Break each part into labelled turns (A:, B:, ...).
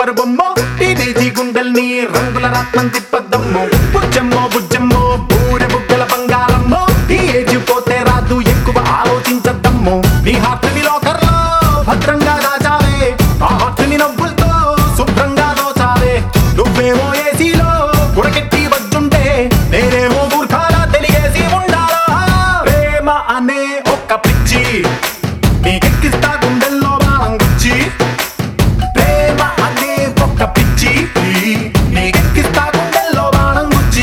A: బంగారు బొమ్మ టీనేజీ గుండెల్ని రంగుల రత్నం తిప్పద్దమ్మో బుజ్జమ్మో బుజ్జమ్మో బూరె బుగ్గల బంగారమ్మో ఈ ఏజ్ పోతే రాదు ఎక్కువ ఆలోచించద్దమ్మో నీ హార్ట్ ని లోకర్లో భద్రంగా దాచావే ఆ హార్ట్ ని నవ్వులతో శుభ్రంగా దోచావే నువ్వేమో ఏసీలో గుడకెట్టి వచ్చుంటే నేనేమో మూర్ఖాలా తెలియసి ఉండాలా ప్రేమ అనే ఒక్క పిచ్చి నీకెక్కిస్తా గుండెల్లో బాణం గుచ్చి ప్రేమ అనే ఒక్క పిచ్చి నీకెక్కిస్తా గుండెల్లో బాణం గుచ్చి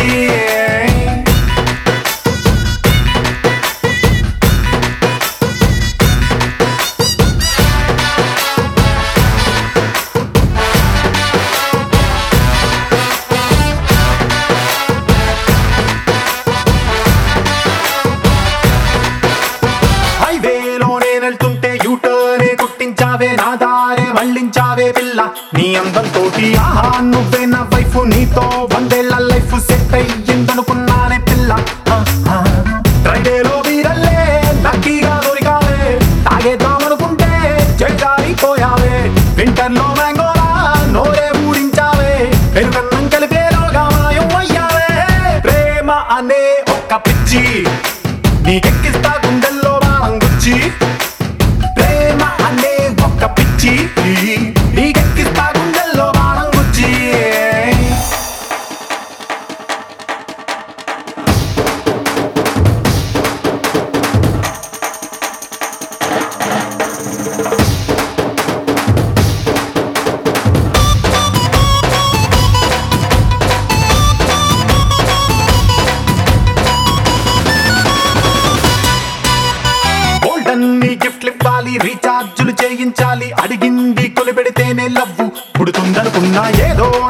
A: హైవేలో నేనెళ్తుంటే యూటర్నే కుట్టించావే నా దారే మళ్ళించావే పిల్ల నీ అందంతో ఆహా నువ్వే నా వైఫ్ నీతో వందేళ్ల లైఫ్ సెట్ అయ్యిందనుకున్నానే పిల్ల ఆ, ఆ. ఫ్రైడేలో వీరల్లే లక్కీగా దొరికావే తాగేద్దామనుకుంటే చెడ్డారిపోయావే వింటర్లో మ్యాంగోలా నోరే ఊడించావే పెరుగన్నం కలిపేలోగా మాయం అయ్యావే ప్రేమ అనే ఒక్క పిచ్చి నీకెక్కిస్తా గుండెల్లో బాణం గుచ్చి ప్రేమ అనే ఒక్క పిచ్చి నీకెక్కిస్తా గుండెల్లో బాణం గుచ్చి గోల్డెన్ నీ గిఫ్ట్లు ఇవ్వాలి రీఛార్జులు చేయించాలి అడిగింది కొలిపెడితేనే లవ్వు పుడుతుందనుకున్నా ఏదో